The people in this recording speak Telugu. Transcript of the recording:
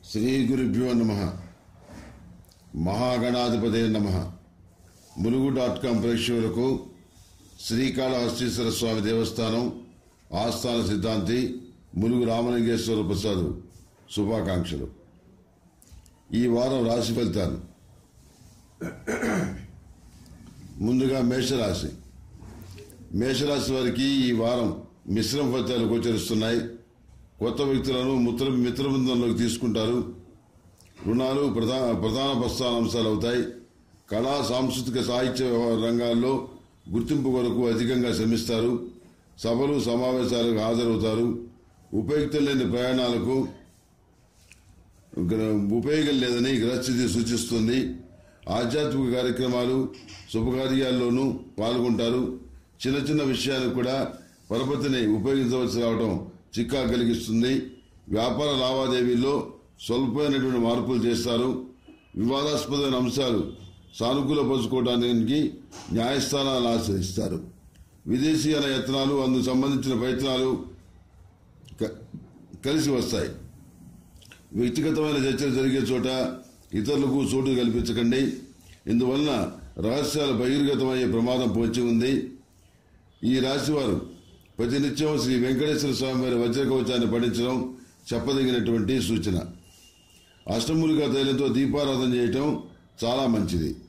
శ్రీ గురుభ్యో నమ మహాగణాధిపతే నమ ములుగు డాట్ కాం ప్రేక్షకులకు శ్రీకాళహస్తీశ్వర స్వామి దేవస్థానం ఆస్థాన సిద్ధాంతి ములుగు రామలింగేశ్వర ప్రసాద్ శుభాకాంక్షలు ఈ వారం రాశి ఫలితాలు ముందుగా మేషరాశి మేషరాశి వారికి ఈ వారం మిశ్రమ ఫలితాలు గోచరిస్తున్నాయి కొత్త వ్యక్తులను మిత్ర మిత్రబృందంలోకి తీసుకుంటారు రుణాలు ప్రధాన ప్రధాన ప్రస్థాన అంశాలు అవుతాయి కళా సాంస్కృతిక సాహిత్య వ్యవహార రంగాల్లో గుర్తింపు కొరకు అధికంగా శ్రమిస్తారు సభలు సమావేశాలకు హాజరవుతారు ఉపయుక్తం లేని ప్రయాణాలకు గ్ర- ఉపయోగం లేదని గ్రహస్థితి సూచిస్తుంది ఆధ్యాత్మిక కార్యక్రమాలు శుభకార్యాల్లోనూ పాల్గొంటారు చిన్న చిన్న విషయాలకు కూడా పరపతిని ఉపయోగించవలసి రావడం చిక్కా కలిగిస్తుంది వ్యాపార లావాదేవీల్లో స్వల్పమైనటువంటి మార్పులు చేస్తారు వివాదాస్పదమైన అంశాలు సానుకూలపరుచుకోవడానికి న్యాయస్థానాలను ఆశ్రయిస్తారు విదేశీయాల యత్నాలు అందుకు సంబంధించిన ప్రయత్నాలు క- కలిసి వస్తాయి వ్యక్తిగతమైన చర్చలు జరిగే చోట ఇతరులకు చోటు కల్పించకండి ఇందువలన రహస్యాలు బహిర్గతమయ్యే ప్రమాదం పొంచి ఉంది ఈ రాశివారు ప్రతినిత్యం శ్రీ వెంకటేశ్వర స్వామి వారి వజ్ర కవచాన్ని పఠించడం చెప్పదగినటువంటి సూచన అష్టములుగా తైలంతో దీపారాధన చేయటం చాలా మంచిది